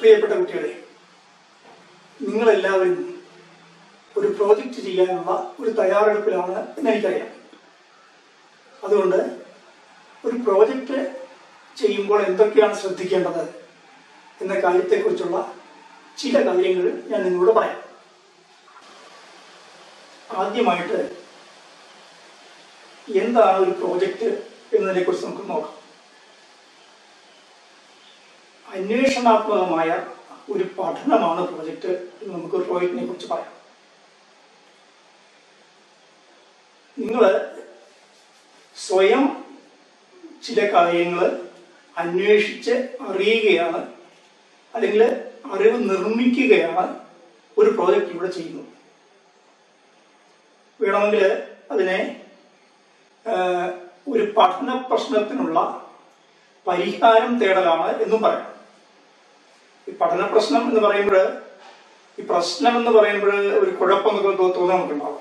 പ്രിയപ്പെട്ട കുട്ടികളെ നിങ്ങളെല്ലാവരും ഒരു പ്രോജക്റ്റ് ചെയ്യാനുള്ള ഒരു തയ്യാറെടുപ്പിലാണ് എന്ന് എനിക്കറിയാം അതുകൊണ്ട് ഒരു പ്രോജക്റ്റ് ചെയ്യുമ്പോൾ എന്തൊക്കെയാണ് ശ്രദ്ധിക്കേണ്ടത് എന്ന കാര്യത്തെക്കുറിച്ചുള്ള ചില കാര്യങ്ങൾ ഞാൻ നിങ്ങളോട് പറയാം ആദ്യമായിട്ട് എന്താണ് ഒരു പ്രോജക്റ്റ് എന്നതിനെക്കുറിച്ച് നമുക്ക് നോക്കാം അന്വേഷണാത്മകമായ ഒരു പഠനമാണ് പ്രോജക്റ്റ് എന്ന് നമുക്ക് പ്രോജക്റ്റിനെ കുറിച്ച് പറയാം നിങ്ങൾ സ്വയം ചില കാര്യങ്ങൾ അന്വേഷിച്ച് അറിയുകയാണ് അല്ലെങ്കിൽ അറിവ് നിർമ്മിക്കുകയാണ് ഒരു പ്രോജക്റ്റ് ഇവിടെ ചെയ്യുന്നത് വേണമെങ്കിൽ അതിനെ ആ, ഒരു പഠന പ്രശ്നത്തിനുള്ള പരിഹാരം തേടലാണ് എന്നും പറയാം ഈ പഠന പ്രശ്നം എന്ന് പറയുമ്പോൾ ഈ പ്രശ്നം എന്ന് പറയുമ്പോൾ ഒരു കുഴപ്പമൊക്കെ തോ- തോന്നാൻ നമുക്കുണ്ടാവും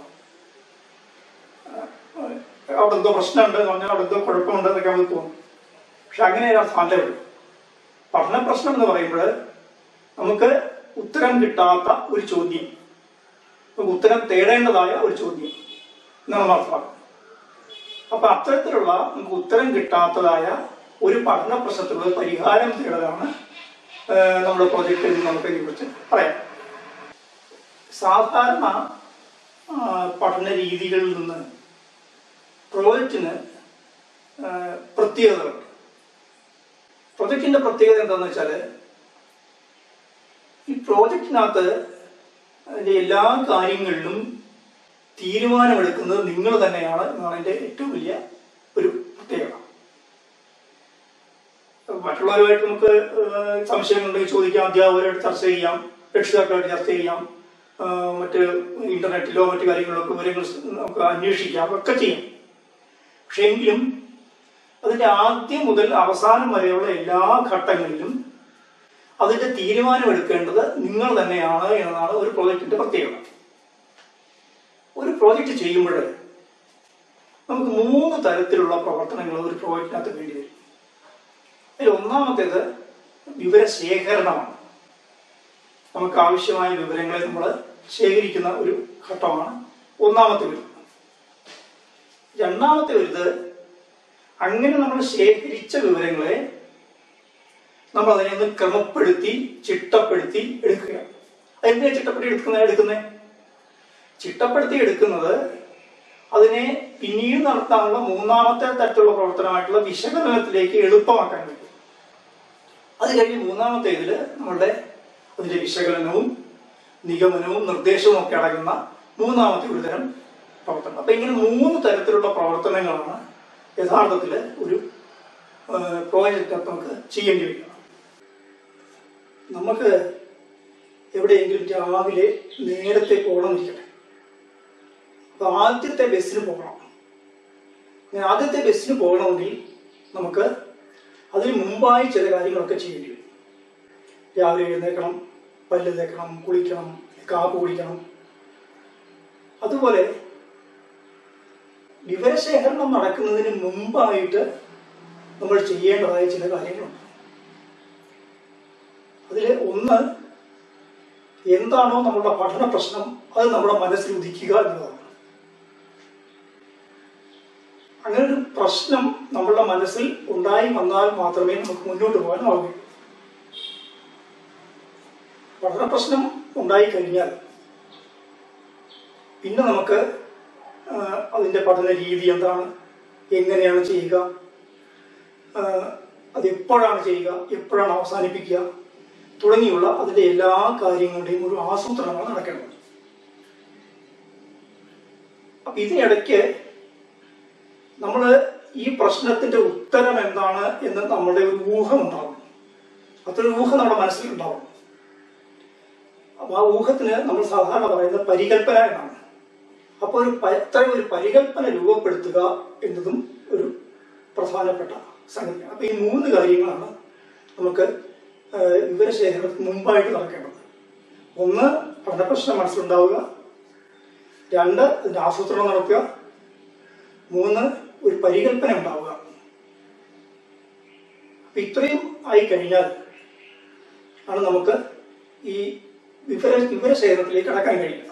അവിടെ എന്തോ പ്രശ്നമുണ്ട് എന്ന് പറഞ്ഞാൽ അവിടെ എന്തോ കുഴപ്പമുണ്ട് എന്നൊക്കെ നമുക്ക് തോന്നും പക്ഷെ അങ്ങനെ അല്ല വരും പഠന പ്രശ്നം എന്ന് പറയുമ്പോൾ നമുക്ക് ഉത്തരം കിട്ടാത്ത ഒരു ചോദ്യം നമുക്ക് ഉത്തരം തേടേണ്ടതായ ഒരു ചോദ്യം എന്നാണ് മനസ്സിലാക്കുന്നത് അപ്പൊ അത്തരത്തിലുള്ള നമുക്ക് ഉത്തരം കിട്ടാത്തതായ ഒരു പഠന പ്രശ്നത്തിനുള്ള പരിഹാരം തേടലാണ് ആ, നമ്മുടെ പ്രോജക്റ്റിൽ നിന്ന് നമുക്ക് ഇതിനെക്കുറിച്ച് പറയാം സാധാരണ ആ, പഠന രീതികളിൽ നിന്ന് പ്രോജക്റ്റിന് ആ, പ്രത്യേകതകളുണ്ട് പ്രൊജക്റ്റിന്റെ പ്രത്യേകത എന്താണെന്ന് വെച്ചാൽ ഈ പ്രോജക്റ്റിനകത്ത് അതിന്റെ എല്ലാ കാര്യങ്ങളിലും തീരുമാനമെടുക്കുന്നത് നിങ്ങൾ തന്നെയാണ് എന്നാണ് എൻ്റെ ഏറ്റവും വലിയ ഒരു പ്രത്യേകത മറ്റുള്ളവരുമായിട്ട് നമുക്ക് ഏഹ്, സംശയങ്ങളുണ്ടെങ്കിൽ ചോദിക്കാം അധ്യാപകരായിട്ട് ചർച്ച ചെയ്യാം രക്ഷിതാക്കളായിട്ട് ചർച്ച ചെയ്യാം ഏഹ്, മറ്റ് ഇന്റർനെറ്റിലോ മറ്റു കാര്യങ്ങളിലൊക്കെ വിവരങ്ങൾ നമുക്ക് അന്വേഷിക്കാം ഒക്കെ ചെയ്യാം പക്ഷെ എങ്കിലും അതിന്റെ ആദ്യം മുതൽ അവസാനം വരെയുള്ള എല്ലാ ഘട്ടങ്ങളിലും അതിന്റെ തീരുമാനമെടുക്കേണ്ടത് നിങ്ങൾ തന്നെയാണ് എന്നതാണ് ഒരു പ്രോജക്റ്റിന്റെ പ്രത്യേകത ഒരു പ്രോജക്റ്റ് ചെയ്യുമ്പോൾ നമുക്ക് മൂന്ന് തരത്തിലുള്ള പ്രവർത്തനങ്ങൾ ഒരു പ്രോജക്റ്റിനകത്ത് വേണ്ടി വരും അതിൽ ഒന്നാമത്തേത് വിവരശേഖരണമാണ് നമുക്ക് ആവശ്യമായ വിവരങ്ങളെ നമ്മൾ ശേഖരിക്കുന്ന ഒരു ഘട്ടമാണ് ഒന്നാമത്തെ വരുന്നത് രണ്ടാമത്തെ വരുന്നത് അങ്ങനെ നമ്മൾ ശേഖരിച്ച വിവരങ്ങളെ നമ്മൾ അതിനെ ഒന്ന് ക്രമപ്പെടുത്തി ചിട്ടപ്പെടുത്തി എടുക്കുക അതിന്റെ ചിട്ടപ്പെടുത്തി എടുക്കുന്ന എടുക്കുന്നത് ചിട്ടപ്പെടുത്തി എടുക്കുന്നത് അതിനെ പിന്നീട് നടത്താനുള്ള മൂന്നാമത്തെ തരത്തിലുള്ള പ്രവർത്തനമായിട്ടുള്ള വിശകലനത്തിലേക്ക് എളുപ്പമാക്കാൻ പറ്റും അത് കഴിഞ്ഞ് മൂന്നാമത്തെ ഇതിൽ നമ്മളുടെ അതിന്റെ വിശകലനവും നിഗമനവും നിർദ്ദേശവും ഒക്കെ അടങ്ങുന്ന മൂന്നാമത്തെ ഒരു തരം പ്രവർത്തനം അപ്പൊ ഇങ്ങനെ മൂന്ന് തരത്തിലുള്ള പ്രവർത്തനങ്ങളാണ് യഥാർത്ഥത്തിൽ ഒരു പ്രോജക്റ്റ് നമുക്ക് ചെയ്യേണ്ടി വരിക നമുക്ക് എവിടെയെങ്കിലും രാവിലെ നേരത്തെ പോകണം ഇരിക്കട്ടെ അപ്പൊ ആദ്യത്തെ ബസ്സിന് പോകണം അങ്ങനെ ആദ്യത്തെ ബസ്സിന് പോകണമെങ്കിൽ നമുക്ക് അതിന് മുമ്പായി ചില കാര്യങ്ങളൊക്കെ ചെയ്യേണ്ടി വരും രാവിലെ എഴുന്നേക്കണം പല്ല് തേക്കണം കുളിക്കണം കാപ്പ് കുടിക്കണം അതുപോലെ വിവരശേഖരണം നടക്കുന്നതിന് മുമ്പായിട്ട് നമ്മൾ ചെയ്യേണ്ടതായ ചില കാര്യങ്ങളുണ്ട് അതിൽ ഒന്ന് എന്താണോ നമ്മുടെ പഠന പ്രശ്നം അത് നമ്മുടെ മനസ്സിൽ ഉദിക്കുക എന്നതാണ് അങ്ങനെ ഒരു പ്രശ്നം നമ്മുടെ മനസ്സിൽ ഉണ്ടായി വന്നാൽ മാത്രമേ നമുക്ക് മുന്നോട്ട് പോകാൻ ആവൂ പഠന പ്രശ്നം ഉണ്ടായി കഴിഞ്ഞാൽ പിന്നെ നമുക്ക് ആ, അതിന്റെ പഠന രീതി എന്താണ് എങ്ങനെയാണ് ചെയ്യുക ആ, അത് എപ്പോഴാണ് ചെയ്യുക എപ്പോഴാണ് അവസാനിപ്പിക്കുക തുടങ്ങിയുള്ള അതിന്റെ എല്ലാ കാര്യങ്ങളുടെയും ഒരു ആസൂത്രണമാണ് നടക്കേണ്ടത് അപ്പൊ ഇതിനിടയ്ക്ക് നമ്മൾ ഈ പ്രശ്നത്തിന്റെ ഉത്തരം എന്താണ് എന്ന് നമ്മുടെ ഒരു ഊഹം ഉണ്ടാവും അത്ര ഊഹം നമ്മുടെ മനസ്സിൽ ഉണ്ടാവും അപ്പൊ ആ ഊഹത്തിന് നമ്മൾ സാധാരണ പറയുന്നത് പരികല്പന എന്നാണ് അപ്പോൾ ഒരു പ- അത്തരം ഒരു പരികല്പന രൂപപ്പെടുത്തുക എന്നതും ഒരു പ്രധാനപ്പെട്ട സംഗതിയാണ് അപ്പൊ ഈ മൂന്ന് കാര്യങ്ങളാണ് നമുക്ക് ഏഹ്, വിവരശേഖരണത്തിന് മുമ്പായിട്ട് നടക്കേണ്ടത് ഒന്ന് പഠനപ്രശ്നം മനസ്സിലുണ്ടാവുക രണ്ട് അതിന്റെ ആസൂത്രണം നടത്തുക മൂന്ന് ഒരു പരികല്പന ഉണ്ടാവുക അപ്പൊ ഇത്രയും ആയി കഴിഞ്ഞാൽ ആണ് നമുക്ക് ഈ വിവര വിവരശേഖരണത്തിലേക്ക് കടക്കാൻ കഴിയുക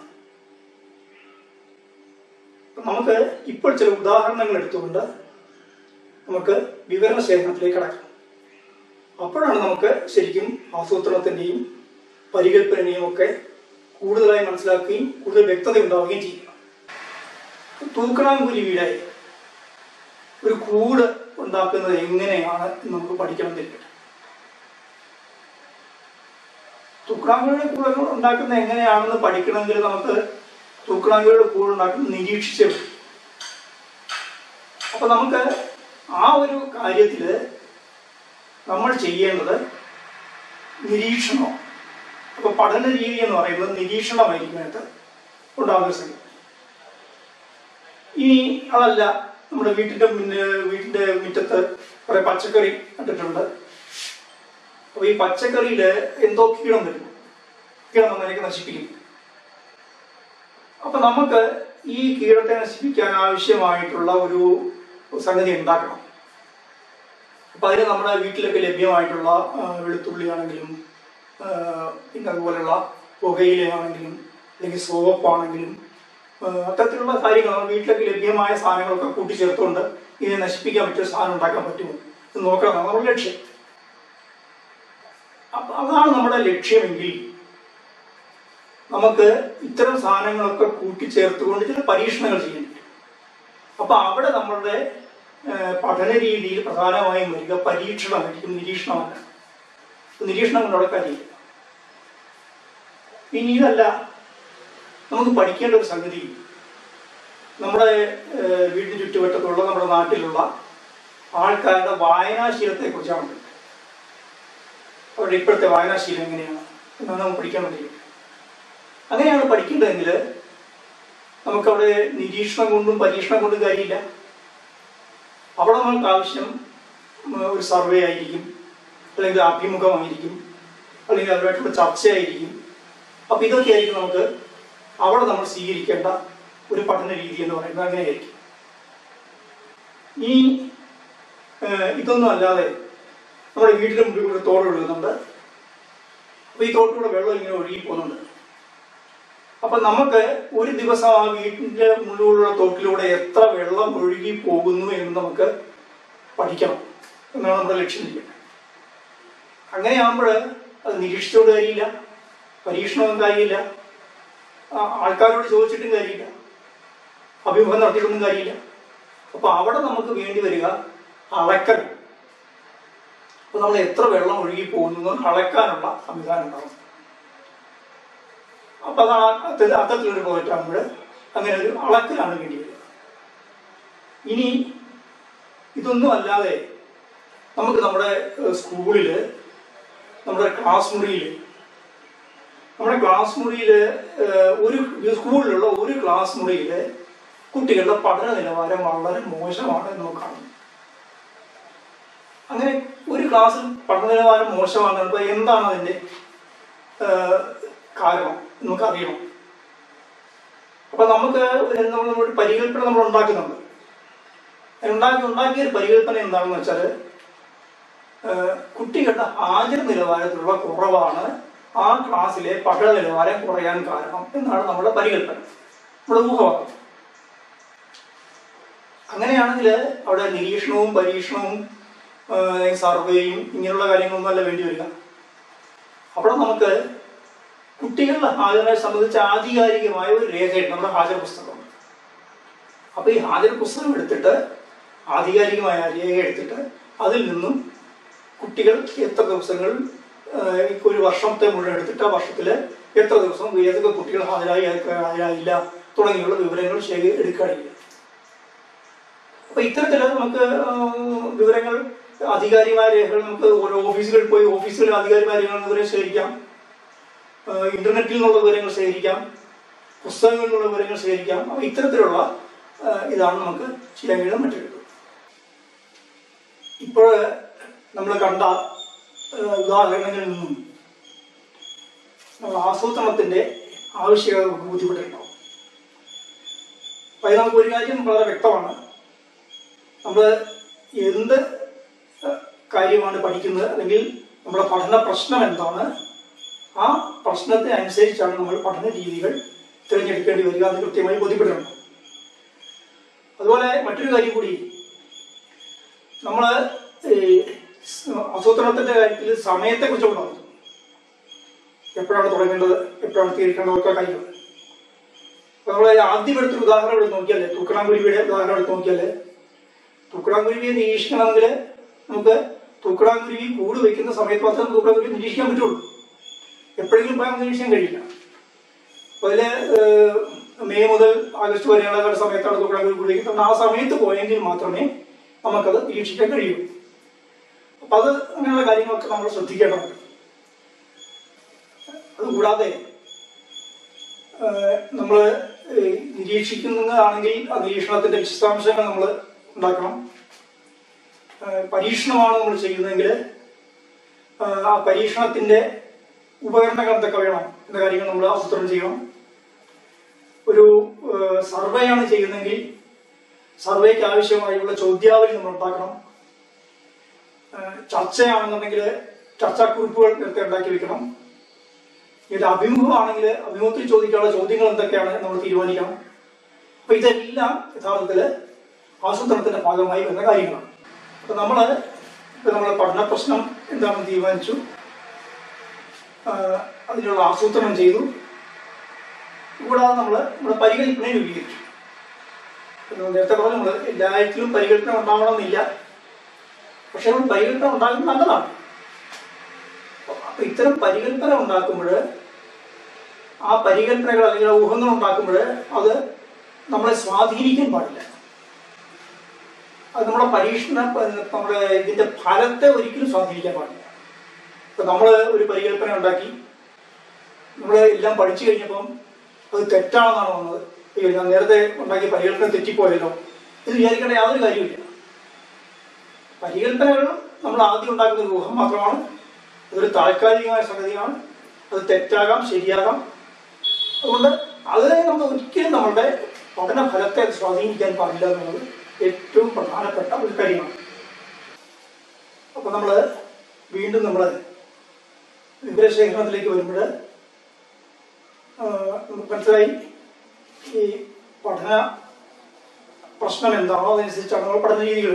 അപ്പൊ നമുക്ക് ഇപ്പോൾ ചില ഉദാഹരണങ്ങൾ എടുത്തുകൊണ്ട് നമുക്ക് വിവരണ ശേഖരണത്തിലേക്ക് കടക്കാം അപ്പോഴാണ് നമുക്ക് ശരിക്കും ആസൂത്രണത്തിന്റെയും പരികല്പനയും ഒക്കെ കൂടുതലായി മനസ്സിലാക്കുകയും കൂടുതൽ വ്യക്തത ഉണ്ടാവുകയും ചെയ്യുക തൂക്കണാങ്കുരുവിയുടെ ഒരു കൂട് ഉണ്ടാക്കുന്നത് എങ്ങനെയാണ് എന്ന് നമുക്ക് പഠിക്കണം എന്നിരിക്കട്ടെ തൂക്കണാങ്കുഴിയുടെ കൂട് ഉണ്ടാക്കുന്നത് എങ്ങനെയാണെന്ന് പഠിക്കണമെങ്കിൽ നമുക്ക് തൂക്കണാങ്കുഴിയുടെ കൂട് ഉണ്ടാക്കുന്നത് നിരീക്ഷിച്ചേ പറ്റൂ. അപ്പൊ നമുക്ക് ആ ഒരു കാര്യത്തില് നമ്മൾ ചെയ്യേണ്ടത് നിരീക്ഷണം അപ്പൊ പഠന രീതി എന്ന് പറയുന്നത് നിരീക്ഷണമായിരിക്കും അതിനകത്ത് ഉണ്ടാകുന്ന സംഗതി ഇനി അതല്ല നമ്മുടെ വീട്ടിന്റെ മുന്നിൽ വീട്ടിന്റെ മുറ്റത്ത് കുറെ പച്ചക്കറി നട്ടിട്ടുണ്ട് അപ്പൊ ഈ പച്ചക്കറിയില് എന്തോ കീടം വരും കീടം നമ്മളെയൊക്കെ നശിപ്പിക്കും അപ്പൊ നമുക്ക് ഈ കീടത്തെ നശിപ്പിക്കാൻ ആവശ്യമായിട്ടുള്ള ഒരു സംഗതി ഉണ്ടാക്കണം അപ്പൊ അതിന് നമ്മുടെ വീട്ടിലൊക്കെ ലഭ്യമായിട്ടുള്ള ആ, വെളുത്തുള്ളിയാണെങ്കിലും ആ, പിന്നെ അതുപോലെയുള്ള പുകയിലയാണെങ്കിലും അല്ലെങ്കിൽ സോപ്പാണെങ്കിലും ആ, അത്തരത്തിലുള്ള കാര്യങ്ങൾ നമ്മുടെ വീട്ടിലൊക്കെ ലഭ്യമായ സാധനങ്ങളൊക്കെ കൂട്ടിച്ചേർത്തുകൊണ്ട് ഇതിനെ നശിപ്പിക്കാൻ പറ്റിയ സാധനം ഉണ്ടാക്കാൻ പറ്റുമോ എന്ന് നോക്കണം നമ്മുടെ ലക്ഷ്യം അപ്പൊ അതാണ് നമ്മുടെ ലക്ഷ്യമെങ്കിൽ നമുക്ക് ഇത്തരം സാധനങ്ങളൊക്കെ കൂട്ടിച്ചേർത്തുകൊണ്ട് ചില പരീക്ഷണങ്ങൾ ചെയ്യാൻ പറ്റും അപ്പൊ അവിടെ നമ്മളുടെ ഏഹ്, പഠന രീതിയിൽ പ്രധാനമായും വരിക പരീക്ഷണമായിരിക്കും നിരീക്ഷണമല്ല നിരീക്ഷണം കൊണ്ട് അവിടെ കാര്യമില്ല ഇനി ഇതല്ല നമുക്ക് പഠിക്കേണ്ട ഒരു സംഗതി നമ്മുടെ ഏഹ്, വീടിന് ചുറ്റുവട്ടത്തുള്ള നമ്മുടെ നാട്ടിലുള്ള ആൾക്കാരുടെ വായനാശീലത്തെ കുറിച്ചാണ് അവരുടെ ഇപ്പോഴത്തെ വായനാശീലം എങ്ങനെയാണ് എന്നാണ് നമുക്ക് പഠിക്കാൻ വേണ്ടി അങ്ങനെയാണ് പഠിക്കേണ്ടതെങ്കിൽ നമുക്കവിടെ നിരീക്ഷണം കൊണ്ടും പരീക്ഷണം കൊണ്ടും കാര്യമില്ല അവിടെ നമുക്ക് ആവശ്യം ഉം, ഒരു സർവേ ആയിരിക്കും അല്ലെങ്കിൽ അഭിമുഖമായിരിക്കും അല്ലെങ്കിൽ അവരുമായിട്ടുള്ള ചർച്ചയായിരിക്കും അപ്പൊ ഇതൊക്കെ ആയിരിക്കും നമുക്ക് അവിടെ നമ്മൾ സ്വീകരിക്കേണ്ട ഒരു പഠന രീതി എന്ന് പറയുന്നത് അങ്ങനെയായിരിക്കും ഈ ഏഹ്, ഇതൊന്നും അല്ലാതെ നമ്മുടെ വീട്ടിലെ മുമ്പിൽ കൂടെ തോട് ഒഴുകുന്നുണ്ട് അപ്പൊ ഈ തോട്ടിലൂടെ വെള്ളം ഇങ്ങനെ ഒഴുകി പോകുന്നുണ്ട് അപ്പൊ നമുക്ക് ഒരു ദിവസം ആ വീട്ടിന്റെ മുകളിലുള്ള തോട്ടിലൂടെ എത്ര വെള്ളം ഒഴുകി പോകുന്നു എന്ന് നമുക്ക് പഠിക്കണം എന്നാണ് നമ്മുടെ ലക്ഷ്യം ചെയ്യുന്നത് അങ്ങനെയാകുമ്പോൾ അത് നിരീക്ഷിച്ചുകൊണ്ട് കാര്യമില്ല പരീക്ഷണവും കാര്യമില്ല ആ, ആൾക്കാരോട് ചോദിച്ചിട്ടും കാര്യമില്ല അഭിമുഖം നടത്തിയിട്ടൊന്നും കാര്യമില്ല അപ്പൊ അവിടെ നമുക്ക് വേണ്ടി വരിക അളക്കൽ അപ്പൊ നമ്മൾ എത്ര വെള്ളം ഒഴുകി പോകുന്നു എന്ന് അളക്കാനുള്ള സംവിധാനം ഉണ്ടാവും അപ്പൊ അത് ആ- അത്ത- അത്തരത്തിലൊരു പ്രോജക്റ്റ് ആകുമ്പോൾ അങ്ങനെ ഒരു അളക്കലാണ് വേണ്ടി വരിക ഇനി ഇതൊന്നും അല്ലാതെ നമുക്ക് നമ്മുടെ ഏഹ്, സ്കൂളില് നമ്മുടെ ക്ലാസ് മുറിയിൽ നമ്മുടെ ക്ലാസ് മുറിയിൽ ഒരു സ്കൂളിലുള്ള ഒരു ക്ലാസ് മുറിയിൽ കുട്ടികളുടെ പഠന നിലവാരം വളരെ മോശമാണ് എന്ന് നമുക്ക് കാണുന്നു അങ്ങനെ ഒരു ക്ലാസ്സിൽ പഠന നിലവാരം മോശമാണ് അപ്പൊ എന്താണ് അതിന്റെ ഏഹ്, കാരണം എന്ന് നമുക്ക് അറിയണം അപ്പൊ നമുക്ക് ഒരു നമ്മൾ ഒരു പരികല്പന നമ്മൾ ഉണ്ടാക്കുന്നുണ്ട് ഉണ്ടാക്കി ഉണ്ടാക്കിയ ഒരു പരികല്പന എന്താണെന്ന് വെച്ചാൽ കുട്ടികളുടെ ഹാജർ നിലവാരത്തിലുള്ള കുറവാണ് ആ ക്ലാസ്സിലെ പഠന നിലവാരം കുറയാൻ കാരണം എന്നാണ് നമ്മുടെ പരികല്പന നമ്മുടെ ഊഹമാണ് അങ്ങനെയാണെങ്കിൽ അവിടെ നിരീക്ഷണവും പരീക്ഷണവും ഏഹ്, സർവേയും ഇങ്ങനെയുള്ള കാര്യങ്ങളൊന്നും അല്ല വേണ്ടി വരിക അവിടെ നമുക്ക് കുട്ടികളുടെ ഹാജറിനെ സംബന്ധിച്ച് ആധികാരികമായ ഒരു രേഖയുണ്ട് നമ്മുടെ ഹാജർ പുസ്തകമുണ്ട് അപ്പൊ ഈ ഹാജർ പുസ്തകം എടുത്തിട്ട് ആധികാരികമായ ആ രേഖ എടുത്തിട്ട് അതിൽ നിന്നും കുട്ടികൾ എത്ര ദിവസങ്ങൾ ഏഹ്, ഇപ്പൊ ഒരു വർഷത്തെ മുഴുവൻ എടുത്തിട്ട് ആ വർഷത്തില് എത്ര ദിവസം ഏതൊക്കെ കുട്ടികൾ ഹാജരായി ഏതൊക്കെ ഹാജരായില്ല തുടങ്ങിയുള്ള വിവരങ്ങൾ ശേഖരി എടുക്കുകയാണെങ്കിൽ അപ്പൊ ഇത്തരത്തില് നമുക്ക് ഏഹ്, വിവരങ്ങൾ ആധികാരികമായ രേഖകൾ നമുക്ക് ഓരോ ഓഫീസുകളിൽ പോയി ഓഫീസുകളിൽ ആധികാരികമായ രേഖകൾ വിവരം ശേഖരിക്കാം ഏഹ്, ഇന്റർനെറ്റിൽ നിന്നുള്ള വിവരങ്ങൾ ശേഖരിക്കാം പുസ്തകങ്ങളിൽ നിന്നുള്ള വിവരങ്ങൾ ശേഖരിക്കാം അപ്പൊ ഇത്തരത്തിലുള്ള ഏഹ്, ഇതാണ് നമുക്ക് ചെയ്യാൻ കഴിയുന്ന മറ്റൊരു ഇത്. ഇപ്പോൾ നമ്മൾ കണ്ട ഏഹ്, ഉദാഹരണങ്ങളിൽ നിന്നും നമ്മൾ ആസൂത്രണത്തിന്റെ ആവശ്യകത നമുക്ക് ബോധ്യപ്പെട്ടിട്ടുണ്ടാവും അപ്പൊ അതിൽ നമുക്ക് ഒരു കാര്യം വളരെ വ്യക്തമാണ് നമ്മൾ എന്ത് ഏഹ്, കാര്യമാണ് പഠിക്കുന്നത് അല്ലെങ്കിൽ നമ്മുടെ പഠന പ്രശ്നം എന്താണ് ആ പ്രശ്നത്തെ അനുസരിച്ചാണ് നമ്മൾ പഠന രീതികൾ തിരഞ്ഞെടുക്കേണ്ടി വരിക എന്ന് കൃത്യമായി ബോധ്യപ്പെടണം അതുപോലെ മറ്റൊരു കാര്യം കൂടി നമ്മൾ ആസൂത്രണത്തിന്റെ കാര്യത്തിൽ സമയത്തെ കുറിച്ച് ഉണ്ടാകും എപ്പോഴാണ് തുടങ്ങേണ്ടത് എപ്പോഴാണ് തീർക്കേണ്ടതൊക്കെ കാര്യങ്ങൾ അപ്പൊ നമ്മൾ ആദ്യം എടുത്തൊരു ഉദാഹരണം എടുത്ത് നോക്കിയാലേ തൂക്കടാങ്കുരുവിയുടെ ഉദാഹരണം എടുത്ത് നോക്കിയാലേ തൂക്കടാങ്കുരുവിയെ നിരീക്ഷിക്കണമെങ്കിൽ നമുക്ക് തൂക്കടാങ്കുരുവി കൂട് വെക്കുന്ന സമയത്ത് മാത്രമേ തൂക്കടാങ്കുരുവി നിരീക്ഷിക്കാൻ പറ്റുള്ളൂ എപ്പോഴെങ്കിലും പോയാൽ നമുക്ക് നിരീക്ഷിക്കാൻ കഴിയില്ല അപ്പൊ അതില് ഏഹ്, മെയ് മുതൽ ആഗസ്റ്റ് വരെയുള്ള ഒരു സമയത്താണ് തൂക്കടാങ്കുരുവി കൂട് വെക്കുന്നത് ആ സമയത്ത് പോയെങ്കിൽ മാത്രമേ നമുക്കത് നിരീക്ഷിക്കാൻ കഴിയൂ അപ്പൊ അത് അങ്ങനെയുള്ള കാര്യങ്ങളൊക്കെ നമ്മൾ ശ്രദ്ധിക്കേണ്ടതുണ്ട് അതുകൂടാതെ നമ്മൾ നിരീക്ഷിക്കുന്നതാണെങ്കിൽ ആ നിരീക്ഷണത്തിന്റെ വിശദാംശങ്ങൾ നമ്മൾ ഉണ്ടാക്കണം ഏഹ് പരീക്ഷണമാണ് നമ്മൾ ചെയ്യുന്നതെങ്കിൽ ഏഹ് ആ പരീക്ഷണത്തിന്റെ ഉപകരണങ്ങൾ എന്തൊക്കെ വേണം എന്ന കാര്യങ്ങൾ നമ്മൾ ആസൂത്രണം ചെയ്യണം ഒരു സർവേ ആണ് ചെയ്യുന്നതെങ്കിൽ സർവേക്ക് ആവശ്യമായുള്ള ചോദ്യാവലി നമ്മൾ ഉണ്ടാക്കണം ഏഹ് ചർച്ചയാണെന്നുണ്ടെങ്കിൽ ചർച്ചാക്കുറിപ്പുകൾ നേരത്തെ ഉണ്ടാക്കി വെക്കണം ഇത് അഭിമുഖമാണെങ്കിൽ അഭിമുഖത്തിൽ ചോദിക്കാനുള്ള ചോദ്യങ്ങൾ എന്തൊക്കെയാണ് നമ്മൾ തീരുമാനിക്കണം അപ്പൊ ഇതെല്ലാം യഥാർത്ഥത്തില് ആസൂത്രണത്തിന്റെ ഭാഗമായി വരുന്ന കാര്യങ്ങളാണ് അപ്പൊ നമ്മള് ഇപ്പൊ നമ്മളെ പഠന പ്രശ്നം എന്താണെന്ന് തീരുമാനിച്ചു ആഹ് അതിനുള്ള ആസൂത്രണം ചെയ്തു കൂടാതെ നമ്മൾ നമ്മുടെ പരികല്പന രൂപീകരിച്ചു ഇപ്പൊ നേരത്തെ പറഞ്ഞ നമ്മൾ എല്ലാറ്റിലും പരികല്പന ഉണ്ടാവണമെന്നില്ല പക്ഷെ നമ്മൾ പരികല്പന ഉണ്ടാകുന്നത് നല്ലതാണ് അപ്പൊ ഇത്തരം പരികല്പന ഉണ്ടാക്കുമ്പോൾ ആ പരികല്പനകൾ അല്ലെങ്കിൽ ആ ഊഹങ്ങൾ ഉണ്ടാക്കുമ്പോൾ അത് നമ്മളെ സ്വാധീനിക്കാൻ പാടില്ല അത് നമ്മുടെ പരീക്ഷണ നമ്മുടെ ഇതിന്റെ ഫലത്തെ ഒരിക്കലും സ്വാധീനിക്കാൻ പാടില്ല ഇപ്പൊ നമ്മൾ ഒരു പരികല്പന ഉണ്ടാക്കി നമ്മൾ എല്ലാം പഠിച്ചു കഴിഞ്ഞപ്പം അത് തെറ്റാണെന്നാണ് വന്നത് അയ്യോ ഞാൻ നേരത്തെ ഉണ്ടാക്കിയ പരികല്പന തെറ്റിപ്പോയല്ലോ ഇത് വിചാരിക്കേണ്ട യാതൊരു കാര്യമില്ല പരികല്പനകൾ നമ്മൾ ആദ്യം ഉണ്ടാക്കുന്ന ഒരു ഊഹം മാത്രമാണ് അതൊരു താൽക്കാലികമായ സംഗതിയാണ് അത് തെറ്റാകാം ശരിയാകാം അതുകൊണ്ട് അതിനെ നമ്മൾ ഒരിക്കലും നമ്മളുടെ പഠന ഫലത്തെ അത് സ്വാധീനിക്കാൻ പാടില്ല എന്നുള്ളത് ഏറ്റവും പ്രധാനപ്പെട്ട ഒരു കാര്യമാണ് അപ്പൊ നമ്മൾ വീണ്ടും നമ്മൾ വിവരശേഖരണത്തിലേക്ക് വരുമ്പോൾ നമുക്ക് മനസ്സിലായി ഈ പഠന പ്രശ്നം എന്താണോ അതനുസരിച്ചാണ് നമ്മൾ പഠന രീതികൾ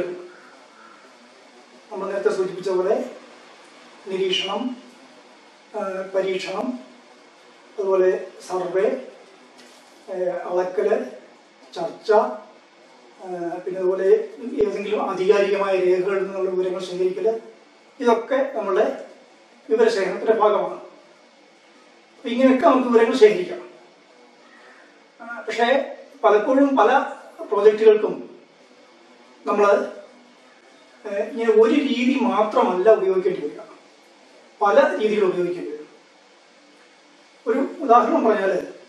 നമ്മൾ നേരത്തെ സൂചിപ്പിച്ച പോലെ നിരീക്ഷണം ആ, പരീക്ഷണം അതുപോലെ സർവേ ആ, അളക്കല് ചർച്ച ആ, പിന്നെ അതുപോലെ ഏതെങ്കിലും ആധികാരികമായ രേഖകളിൽ നിന്നുള്ള വിവരങ്ങൾ ശേഖരിക്കല് ഇതൊക്കെ നമ്മളുടെ വിവരശേഖരണത്തിന്റെ ഭാഗമാണ് അപ്പൊ ഇങ്ങനെയൊക്കെ നമുക്ക് വിവരങ്ങൾ ശേഖരിക്കാം ആ, പക്ഷേ പലപ്പോഴും പല പ്രോജക്റ്റുകൾക്കും നമ്മൾ ഇങ്ങനെ ഒരു രീതി മാത്രമല്ല ഉപയോഗിക്കേണ്ടി വരിക പല രീതികൾ ഉപയോഗിക്കേണ്ടി വരും ഒരു ഉദാഹരണം പറഞ്ഞാൽ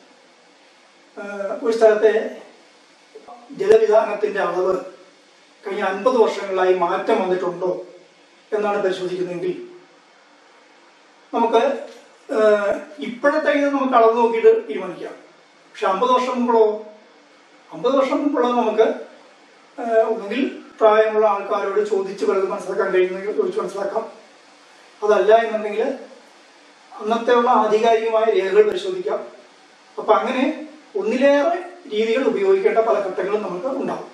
ഒരു സ്ഥലത്തെ ജലവിധാനത്തിന്റെ അളവ് കഴിഞ്ഞ അൻപത് വർഷങ്ങളിലായി മാറ്റം വന്നിട്ടുണ്ടോ എന്നാണ് പരിശോധിക്കുന്നതെങ്കിൽ നമുക്ക് ഏഹ്, ഇപ്പോഴത്തെ ഇത് നമുക്ക് അളവ് നോക്കിയിട്ട് തീരുമാനിക്കാം പക്ഷെ അമ്പത് വർഷം മുമ്പുള്ളോ അമ്പത് വർഷം മുമ്പുള്ളത് നമുക്ക് ഏഹ്, ഒന്നുകിൽ പ്രായമുള്ള ആൾക്കാരോട് ചോദിച്ച് പലത് മനസ്സിലാക്കാൻ കഴിയുന്നെങ്കിൽ ചോദിച്ച് മനസ്സിലാക്കാം അതല്ല എന്നുണ്ടെങ്കിൽ അന്നത്തെ ഉള്ള ആധികാരികമായ രേഖകൾ പരിശോധിക്കാം അപ്പൊ അങ്ങനെ ഒന്നിലേറെ രീതികൾ ഉപയോഗിക്കേണ്ട പല ഘട്ടങ്ങളും നമുക്ക് ഉണ്ടാവും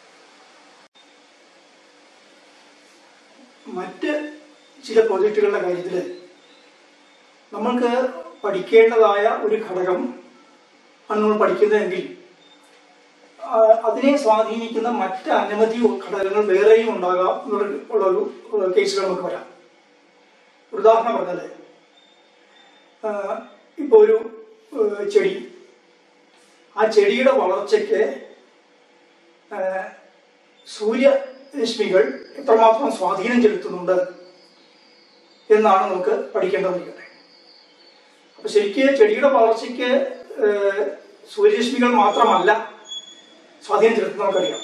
മറ്റ് ചില പ്രോജക്റ്റുകളുടെ കാര്യത്തിൽ നമ്മൾക്ക് പഠിക്കേണ്ടതായ ഒരു ഘടകം ആണ് നമ്മൾ പഠിക്കുന്നതെങ്കിൽ ആ, അതിനെ സ്വാധീനിക്കുന്ന മറ്റ് അനവധി ഘടകങ്ങൾ വേറെയും ഉണ്ടാകാം എന്നുള്ള ഉള്ളൊരു ഏഹ്, കേസുകൾ നമുക്ക് വരാം ഒരു ഉദാഹരണം പറഞ്ഞാല് ആഹ് ഇപ്പൊ ഒരു ഏഹ് ചെടി ആ ചെടിയുടെ വളർച്ചയ്ക്ക് ആഹ് സൂര്യരശ്മികൾ എത്രമാത്രം സ്വാധീനം ചെലുത്തുന്നുണ്ട് എന്നാണ് നമുക്ക് പഠിക്കേണ്ടതിരിക്കട്ടെ അപ്പൊ ശരിക്ക് ചെടിയുടെ വളർച്ചയ്ക്ക് ഏഹ് സൂര്യരശ്മികൾ മാത്രമല്ല സ്വാധീനം ചെലുത്തുന്നത് നമുക്കറിയാം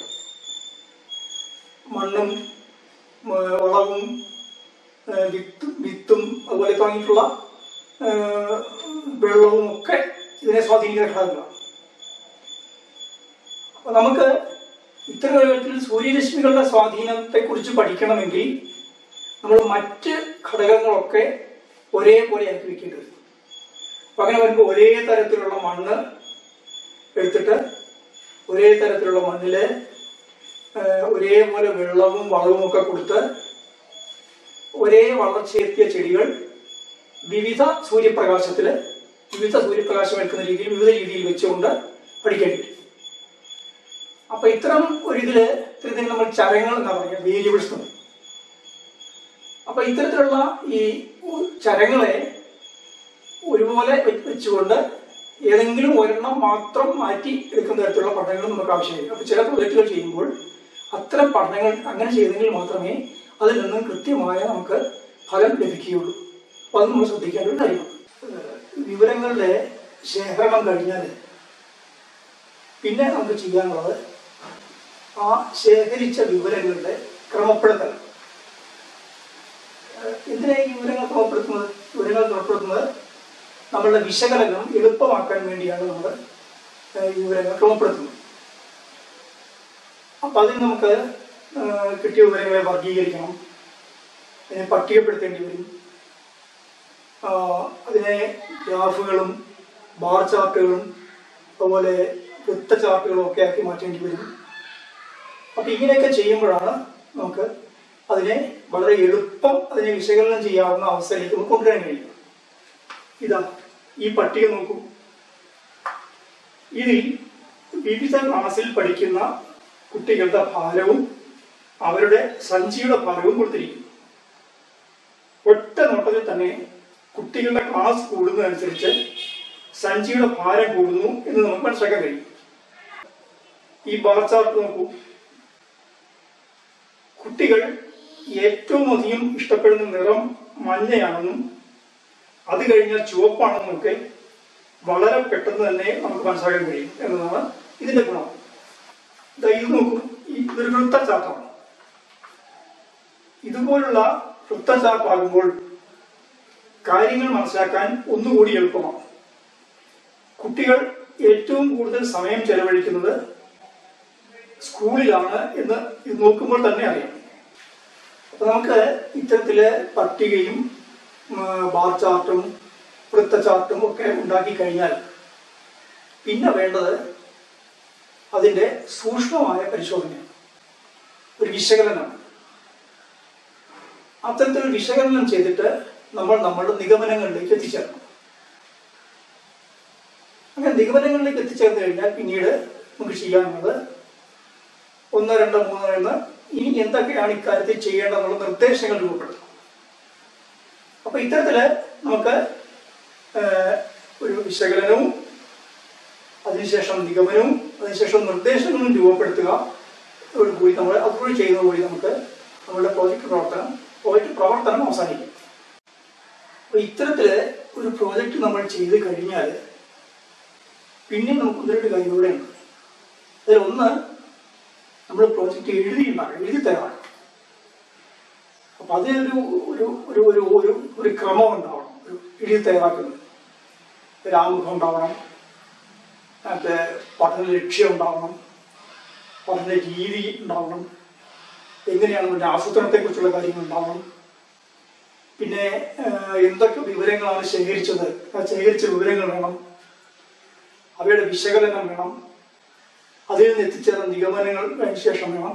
മണ്ണും ഏഹ് വളവും ഏഹ് വിത്ത് വിത്തും അതുപോലെ തുടങ്ങിയിട്ടുള്ള ഏഹ് വെള്ളവും ഒക്കെ ഇതിനെ സ്വാധീനിക്കുന്ന ഘടകങ്ങളാണ് അപ്പൊ നമുക്ക് ഇത്തരം വിധത്തിൽ സൂര്യരശ്മികളുടെ സ്വാധീനത്തെ കുറിച്ച് പഠിക്കണമെങ്കിൽ നമ്മൾ മറ്റ് ഘടകങ്ങളൊക്കെ ഒരേപോലെ ആക്കി വെക്കേണ്ടി വരും അപ്പൊ അങ്ങനെ വരുമ്പോൾ ഒരേ തരത്തിലുള്ള മണ്ണ് എടുത്തിട്ട് ഒരേ തരത്തിലുള്ള മണ്ണില് ഏഹ്, ഒരേപോലെ വെള്ളവും വളവും ഒക്കെ കൊടുത്ത് ഒരേ വളർച്ചയെത്തിയ ചെടികൾ വിവിധ സൂര്യപ്രകാശത്തില് വിവിധ സൂര്യപ്രകാശം ഏൽക്കുന്ന രീതിയിൽ വിവിധ രീതിയിൽ വെച്ചുകൊണ്ട് പഠിക്കേണ്ടി വരും അപ്പൊ ഇത്തരം ഒരു ഇതില് ഇതിന് നമ്മൾ ചരങ്ങൾ എന്നാ പറയുക വേരിയബിൾസ് എന്ന് പറയും അപ്പൊ ഇത്തരത്തിലുള്ള ഈ ചരങ്ങളെ ഒരുപോലെ വെ- വെച്ചുകൊണ്ട് ഏതെങ്കിലും ഒരെണ്ണം മാത്രം മാറ്റി എടുക്കുന്ന തരത്തിലുള്ള പഠനങ്ങൾ നമുക്ക് ആവശ്യമില്ല അപ്പൊ ചില പ്രൊജക്റ്റുകൾ ചെയ്യുമ്പോൾ അത്തരം പഠനങ്ങൾ അങ്ങനെ ചെയ്തെങ്കിൽ മാത്രമേ അതിൽ നിന്ന് കൃത്യമായ നമുക്ക് ഫലം ലഭിക്കുകയുള്ളൂ അപ്പൊ അത് നമ്മൾ ശ്രദ്ധിക്കേണ്ട ഒരു കാര്യമാണ് ഏഹ് വിവരങ്ങളുടെ ശേഖരണം കഴിഞ്ഞാൽ പിന്നെ നമുക്ക് ചെയ്യാനുള്ളത് ആ ശേഖരിച്ച വിവരങ്ങളുടെ ക്രമപ്പെടുത്തൽ ഏഹ് എന്തിനാ ഈ വിവരങ്ങൾ ക്രമപ്പെടുത്തുന്നത് വിവരങ്ങൾ ക്രമപ്പെടുത്തുന്നത് നമ്മളുടെ വിശകലനം എളുപ്പമാക്കാൻ വേണ്ടിയാണ് നമ്മൾ ഏഹ് ഈ വിവരങ്ങൾ ക്രമപ്പെടുത്തുന്നത് അപ്പൊ അതിന് നമുക്ക് ഏഹ് കിട്ടിയ വിവരങ്ങളെ വർഗീകരിക്കണം അതിനെ പട്ടികപ്പെടുത്തേണ്ടി വരും ആഹ് അതിനെ ഗ്രാഫുകളും ബാർ ചാർട്ടുകളും അതുപോലെ വൃത്ത ചാർട്ടുകളും ഒക്കെ ആക്കി മാറ്റേണ്ടി വരും അപ്പൊ ഇങ്ങനെയൊക്കെ ചെയ്യുമ്പോഴാണ് നമുക്ക് അതിനെ വളരെ എളുപ്പം അതിനെ വിശകലനം ചെയ്യാവുന്ന അവസ്ഥയിലേക്ക് നമുക്ക് കൊണ്ടുവരാൻ കഴിയും ഇതാ ഈ പട്ടിക നോക്കൂ ഇതിൽ വിവിധ ക്ലാസ്സിൽ പഠിക്കുന്ന കുട്ടികളുടെ ഭാരവും അവരുടെ സഞ്ചിയുടെ ഭാരവും കൊടുത്തിരിക്കുന്നു ഒറ്റ നോട്ടത്തിൽ തന്നെ കുട്ടികളുടെ ക്ലാസ് കൂടുന്നതനുസരിച്ച് സഞ്ചിയുടെ ഭാരം കൂടുന്നു എന്ന് നമുക്ക് മനസ്സിലാക്കാൻ കഴിയും ഈ ബാർ ചാർട്ട് നോക്കൂ കുട്ടികൾ ഏറ്റവും അധികം ഇഷ്ടപ്പെടുന്ന നിറം മഞ്ഞയാണെന്നും അത് കഴിഞ്ഞാൽ ചുവപ്പാണെന്നും ഒക്കെ വളരെ പെട്ടെന്ന് തന്നെ നമുക്ക് മനസ്സിലാക്കാൻ കഴിയും എന്നതാണ് ഇതിന്റെ ഗുണം ദാ ഇത് നോക്കൂ ഈ ഇതൊരു വൃത്ത ചാർട്ടാണ് ഇതുപോലുള്ള വൃത്ത ചാർട്ടാകുമ്പോൾ കാര്യങ്ങൾ മനസ്സിലാക്കാൻ ഒന്നുകൂടി എളുപ്പമാണ് കുട്ടികൾ ഏറ്റവും കൂടുതൽ സമയം ചെലവഴിക്കുന്നത് സ്കൂളിലാണ് എന്ന് ഇത് നോക്കുമ്പോൾ തന്നെ അറിയാം അപ്പൊ നമുക്ക് ഇത്തരത്തില് പട്ടികയും ഉം, ബാർ ചാർട്ടും വൃത്ത ചാർട്ടും ഒക്കെ ഉണ്ടാക്കി കഴിഞ്ഞാൽ പിന്നെ വേണ്ടത് അതിന്റെ സൂക്ഷ്മമായ പരിശോധനയാണ് ഒരു വിശകലനമാണ് അത്തരത്തിലൊരു വിശകലനം ചെയ്തിട്ട് നമ്മൾ നമ്മളുടെ നിഗമനങ്ങളിലേക്ക് എത്തിച്ചേരണം അങ്ങനെ നിഗമനങ്ങളിലേക്ക് എത്തിച്ചേർന്ന് കഴിഞ്ഞാൽ പിന്നീട് നമുക്ക് ചെയ്യാവുന്നത് ഒന്ന് രണ്ട് മൂന്ന് എന്ന് ഇനി എന്തൊക്കെയാണ് ഇക്കാര്യത്തിൽ ചെയ്യേണ്ടതെന്നുള്ള നിർദ്ദേശങ്ങൾ രൂപപ്പെടുത്തും അപ്പൊ ഇത്തരത്തില് നമുക്ക് ഏഹ്, ഒരു വിശകലനവും അതിനുശേഷം നിഗമനവും അതിനുശേഷം നിർദ്ദേശങ്ങളും രൂപപ്പെടുത്തുക കൂടി നമ്മൾ അതുകൂടി ചെയ്യുന്നത് വഴി നമുക്ക് നമ്മുടെ പ്രോജക്റ്റ് പ്രവർത്തനം പ്രോജക്റ്റ് പ്രവർത്തനം അവസാനിക്കും അപ്പൊ ഇത്തരത്തില് ഒരു പ്രോജക്റ്റ് നമ്മൾ ചെയ്ത് കഴിഞ്ഞാൽ പിന്നെ നമുക്ക് ഒന്ന് രണ്ട് കാര്യങ്ങളുടെ ഉണ്ട് അതിൽ ഒന്ന് നമ്മൾ പ്രോജക്റ്റ് എഴുതിയുണ്ടാകും എഴുതി തരാണ് അപ്പൊ അതിനൊരു ഒരു ഒരു ഒരു ഒരു ഒരു ക്രമം ഉണ്ടാവണം ഒരു എഴുതി തയ്യാറാക്കുന്നത് ഒരു ആമുഖം ഉണ്ടാവണം മറ്റേ പഠന ലക്ഷ്യം ഉണ്ടാവണം പഠന രീതി ഉണ്ടാവണം എങ്ങനെയാണ് അതിൻ്റെ ആസൂത്രണത്തെ കുറിച്ചുള്ള കാര്യങ്ങൾ ഉണ്ടാവണം പിന്നെ ഏഹ്, എന്തൊക്കെ വിവരങ്ങളാണ് ശേഖരിച്ചത് ആ ശേഖരിച്ച വിവരങ്ങൾ വേണം അവയുടെ വിശകലനം വേണം അതിൽ നിന്ന് എത്തിച്ചേർന്ന നിഗമനങ്ങൾ അതിന് ശേഷം വേണം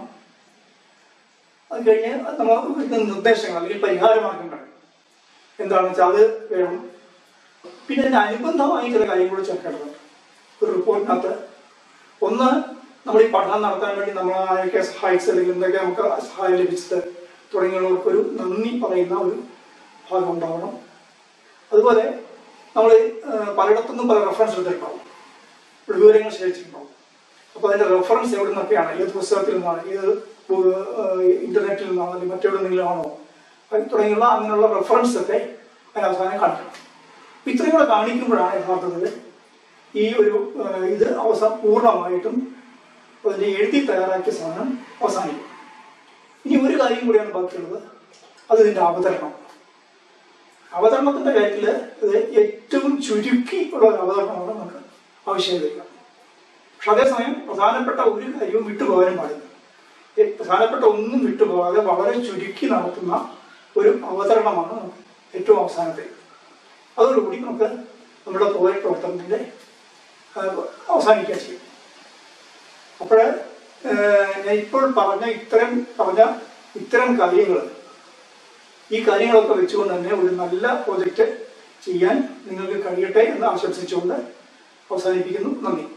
അത് കഴിഞ്ഞ് നമ്മൾ കൊടുക്കുന്ന നിർദ്ദേശങ്ങൾ അല്ലെങ്കിൽ പരിഹാര മാർഗങ്ങൾ എന്താണെന്ന് വെച്ചാൽ അത് വേണം പിന്നെ അതിന് അനുബന്ധമായി ചില കാര്യങ്ങൾ ചേർക്കേണ്ടതുണ്ട് ഒരു റിപ്പോർട്ടിനകത്ത് ഒന്ന് നമ്മൾ ഈ പഠനം നടത്താൻ വേണ്ടി നമ്മൾ ആരൊക്കെ സഹായിച്ചത് അല്ലെങ്കിൽ എന്തൊക്കെ നമുക്ക് സഹായം ലഭിച്ചത് തുടങ്ങിയുള്ളവർക്ക് ഒരു നന്ദി പറയുന്ന ഒരു ഭാഗം ഉണ്ടാവണം അതുപോലെ നമ്മൾ പലയിടത്തുനിന്നും പല റെഫറൻസ് എടുത്തിട്ടുണ്ടാവും ഒരു വിവരങ്ങൾ ശേഖരിച്ചിട്ടുണ്ടാവും അപ്പോൾ അതിന്റെ റെഫറൻസ് എവിടെ നിന്നൊക്കെയാണ് ഏത് പുസ്തകത്തിൽ നിന്നാണ് ഏത് ഇന്റർനെറ്റിൽ നിന്നാണോ അല്ലെങ്കിൽ മറ്റെവിടെന്നെങ്കിലും ആണോ അത് തുടങ്ങിയുള്ള അങ്ങനെയുള്ള റെഫറൻസ് ഒക്കെ അതിന് അവസാനം കാണിക്കണം അപ്പൊ ഇത്രയും കൂടെ കാണിക്കുമ്പോഴാണ് യഥാർത്ഥത്തിൽ ഈ ഒരു ആ, ഇത് അവസാനം പൂർണ്ണമായിട്ടും അതിന്റെ എഴുതി തയ്യാറാക്കിയ സാധനം അവസാനിക്കും ഇനി ഒരു കാര്യം കൂടിയാണ് ബാക്കിയുള്ളത് അത് ഇതിന്റെ അവതരണം അവതരണത്തിന്റെ കാര്യത്തിൽ ഇത് ഏറ്റവും ചുരുക്കി ഉള്ള ഒരു അവതരണമാണ് നമുക്ക് ആവശ്യം വരിക പക്ഷെ അതേസമയം പ്രധാനപ്പെട്ട ഒരു കാര്യവും വിട്ടുപോകാനും പാടില്ല ഈ പ്രധാനപ്പെട്ട ഒന്നും വിട്ടുപോകാതെ വളരെ ചുരുക്കി നടത്തുന്ന ഒരു അവതരണമാണ് നമുക്ക് ഏറ്റവും അവസാനത്തെ അതോടുകൂടി നമുക്ക് നമ്മുടെ പ്രോജക്ട് പ്രവർത്തനത്തിൻ്റെ അവസാനിക്കുക ചെയ്യും അപ്പോൾ ഞാൻ ഇപ്പോൾ പറഞ്ഞ ഇത്തരം പറഞ്ഞ ഇത്തരം കാര്യങ്ങൾ ഈ കാര്യങ്ങളൊക്കെ വെച്ചുകൊണ്ട് തന്നെ ഒരു നല്ല പ്രോജക്റ്റ് ചെയ്യാൻ നിങ്ങൾക്ക് കഴിയട്ടെ എന്ന് ആശംസിച്ചുകൊണ്ട് അവസാനിപ്പിക്കുന്നു നന്ദി